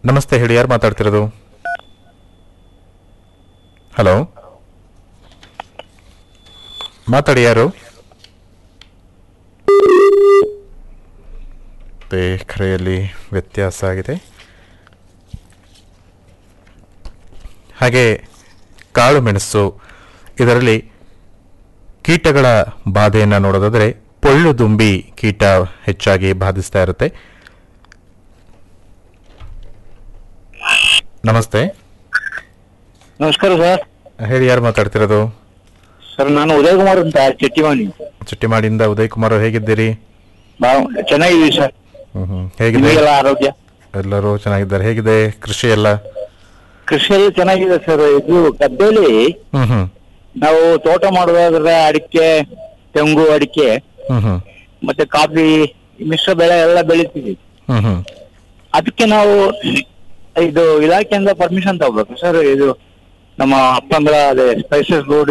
ನಮಸ್ತೆ ಹೇಳಿ ಯಾರು ಮಾತಾಡ್ತಿರೋದು ಹಲೋ ಮಾತಾಡಿ ಯಾರು ಮತ್ತೆ ಕರೆಯಲ್ಲಿ ವ್ಯತ್ಯಾಸ ಆಗಿದೆ ಹಾಗೆ ಕಾಳು ಮೆಣಸು ಇದರಲ್ಲಿ ಕೀಟಗಳ ಬಾಧೆಯನ್ನು ನೋಡೋದಾದರೆ ಪೊಳ್ಳು ದುಂಬಿ ಕೀಟ ಹೆಚ್ಚಾಗಿ ಬಾಧಿಸ್ತಾ ಇರುತ್ತೆ ನಮಸ್ತೆ ನಮಸ್ಕಾರ ಸರ್ ಹೇಳಿ ಯಾರು ಮಾತಾಡ್ತಿರೋದು ಸರ್ ನಾನು ಉದಯ್ ಕುಮಾರ್ ಅಂತ ಚೆಟ್ಟಿವಾಣಿ ಚಿಟ್ಟಿಮಾಡಿಯಿಂದ ಉದಯ್ ಕುಮಾರ್ ಅವ್ರು ಹೇಗಿದ್ದೀರಿ ಬಾ ಚೆನ್ನಾಗಿದ್ದೀವಿ ಸರ್ ಹ್ಮ್ ಹ್ಮ್. ಹೇಗಿದೆ ನಿಮಗೆಲ್ಲ ಆರೋಗ್ಯ ಎಲ್ಲರೂ ಚೆನ್ನಾಗಿದ್ದಾರೆ ಹೇಗಿದೆ ಕೃಷಿ ಎಲ್ಲ ಕೃಷಿಯಲ್ಲಿ ಚೆನ್ನಾಗಿದೆ ಸರ್ ಇದು ಗದ್ದೆಯಲ್ಲಿ ಹ್ಮ್ ಹ್ಮ್ ನಾವು ತೋಟ ಮಾಡೋದಾದ್ರೆ ಅಡಿಕೆ ತೆಂಗು ಅಡಿಕೆ ಹ್ಮ್ ಹ್ಮ್ ಮತ್ತೆ ಕಾಫಿ ಮಿಶ್ರ ಬೆಳೆ ಎಲ್ಲ ಬೆಳಿತೀವಿ ಹ್ಮ್ ಹ್ಮ್ ಅದಕ್ಕೆ ನಾವು ಇದು ಇಲಾಖೆಯಿಂದ ಪರ್ಮಿಷನ್ ತಗೋಬೇಕು ಸರ್ ಇದು ನಮ್ಮ ಅಪ್ಪಂದ್ರ ಅದೇ ಸ್ಪೈಸಸ್ ಬೋರ್ಡ್